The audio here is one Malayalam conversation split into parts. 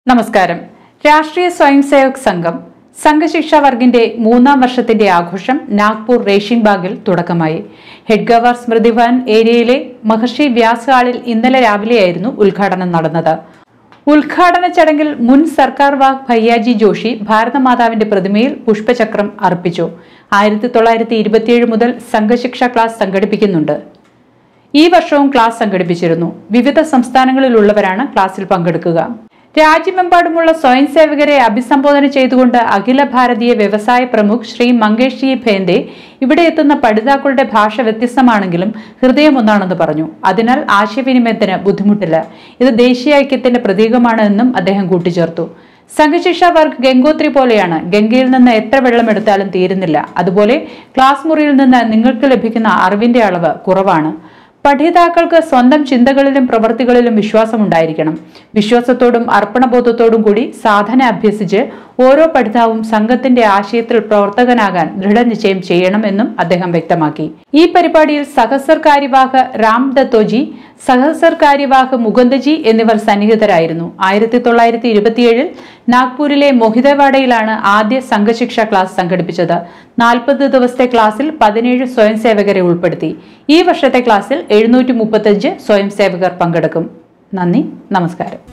നമസ്കാരം രാഷ്ട്രീയ സ്വയം സേവക് സംഘം സംഘശിക്ഷാ വർഗിന്റെ മൂന്നാം വർഷത്തിന്റെ ആഘോഷം നാഗ്പൂർ റേഷിംഗ് ബാഗിൽ തുടക്കമായി ഹെഡ്ഗവർ സ്മൃതിവൻ ഏരിയയിലെ മഹർഷി വ്യാസ് ഹാളിൽ ഇന്നലെ രാവിലെയായിരുന്നു ഉദ്ഘാടനം നടന്നത് ഉദ്ഘാടന ചടങ്ങിൽ മുൻ സർക്കാർ വാഗ് ഭയ്യാജി ജോഷി ഭാരതമാതാവിന്റെ പ്രതിമയിൽ പുഷ്പചക്രം അർപ്പിച്ചു ആയിരത്തി തൊള്ളായിരത്തി ഇരുപത്തിയേഴ് മുതൽ സംഘശിക്ഷ ക്ലാസ് സംഘടിപ്പിക്കുന്നുണ്ട് ഈ വർഷവും ക്ലാസ് സംഘടിപ്പിച്ചിരുന്നു വിവിധ സംസ്ഥാനങ്ങളിലുള്ളവരാണ് ക്ലാസ്സിൽ പങ്കെടുക്കുക രാജ്യമെമ്പാടുമുള്ള സ്വയം സേവകരെ അഭിസംബോധന ചെയ്തുകൊണ്ട് അഖില ഭാരതീയ വ്യവസായ പ്രമുഖ് ശ്രീ മങ്കേഷ് ജി ഭേന്ദെ ഇവിടെ എത്തുന്ന പഠിതാക്കളുടെ ഭാഷ വ്യത്യസ്തമാണെങ്കിലും ഹൃദയം ഒന്നാണെന്ന് പറഞ്ഞു അതിനാൽ ആശയവിനിമയത്തിന് ബുദ്ധിമുട്ടില്ല ഇത് ദേശീയ ഐക്യത്തിന്റെ പ്രതീകമാണ് എന്നും അദ്ദേഹം കൂട്ടിച്ചേർത്തു സംഘശിക്ഷ വർഗ് ഗംഗോത്രി പോലെയാണ് ഗംഗയിൽ നിന്ന് എത്ര വെള്ളം എടുത്താലും തീരുന്നില്ല അതുപോലെ ക്ലാസ് മുറിയിൽ നിന്ന് നിങ്ങൾക്ക് ലഭിക്കുന്ന അറിവിന്റെ അളവ് കുറവാണ് പഠിതാക്കൾക്ക് സ്വന്തം ചിന്തകളിലും പ്രവൃത്തികളിലും വിശ്വാസമുണ്ടായിരിക്കണം വിശ്വാസത്തോടും അർപ്പണബോധത്തോടും കൂടി സാധന അഭ്യസിച്ച് ഓരോ പഠിതാവും സംഘത്തിന്റെ ആശയത്തിൽ പ്രവർത്തകനാകാൻ ദൃഢനിശ്ചയം ചെയ്യണമെന്നും അദ്ദേഹം വ്യക്തമാക്കി ഈ പരിപാടിയിൽ സഹസർ കാര്യവാഹ് രാം ദത്തോജി സഹസർ കാര്യവാഹ് മുകുന്ദജി എന്നിവർ സന്നിഹിതരായിരുന്നു ആയിരത്തി തൊള്ളായിരത്തി ഇരുപത്തിയേഴിൽ നാഗ്പൂരിലെ മൊഹിതവാഡയിലാണ് ആദ്യ സംഘശിക്ഷ ക്ലാസ് സംഘടിപ്പിച്ചത് നാൽപ്പത് ദിവസത്തെ ക്ലാസ്സിൽ പതിനേഴ് സ്വയം സേവകരെ ഉൾപ്പെടുത്തി ഈ വർഷത്തെ ക്ലാസ്സിൽ എഴുന്നൂറ്റി മുപ്പത്തഞ്ച് സ്വയം സേവകർ പങ്കെടുക്കും നന്ദി നമസ്കാരം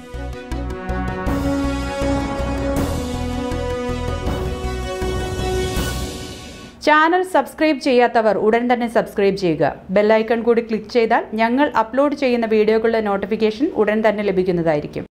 ചാനൽ സബ്സ്ക്രൈബ് ചെയ്യാത്തവർ ഉടൻ തന്നെ സബ്സ്ക്രൈബ് ചെയ്യുക ബെല്ലൈക്കൺ കൂടി ക്ലിക്ക് ചെയ്താൽ ഞങ്ങൾ അപ്ലോഡ് ചെയ്യുന്ന വീഡിയോകളുടെ നോട്ടിഫിക്കേഷൻ ഉടൻ തന്നെ ലഭിക്കുന്നതായിരിക്കും